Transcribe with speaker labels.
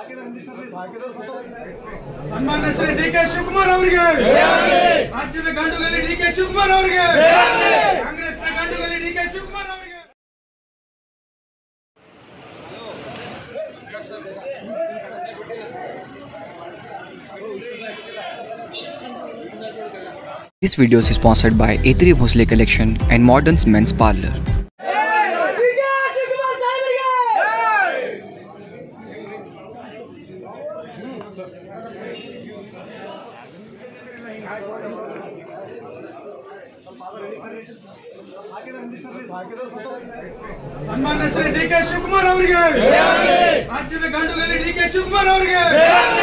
Speaker 1: ಸನ್ಮಾನ್ಯ Shri D K Shivakumar ಅವರಿಗೆ ರಾಜ್ಯದ ಗಂಡುಗಲಿ ಡಿ ಕೆ ಶಿವಕುಮಾರ್ ಅವರಿಗೆ ಕಾಂಗ್ರೆಸ್ನ ಗಂಡುಗಲಿ ಡಿ ಕೆ ಶಿವಕುಮಾರ್ ಅವರಿಗೆ
Speaker 2: This video is sponsored by A3 Bhosle Collection and Modern Men's Parlor.
Speaker 1: ಸನ್ಮಾನ್ಯ ಶ್ರೀ ಡಿ ಕೆ ಶಿವಕುಮಾರ್ ಅವರಿಗೆ ರಾಜ್ಯದ ಗಂಡುಗಲಿ ಡಿ ಕೆ ಶಿವಕುಮಾರ್ ಅವರಿಗೆ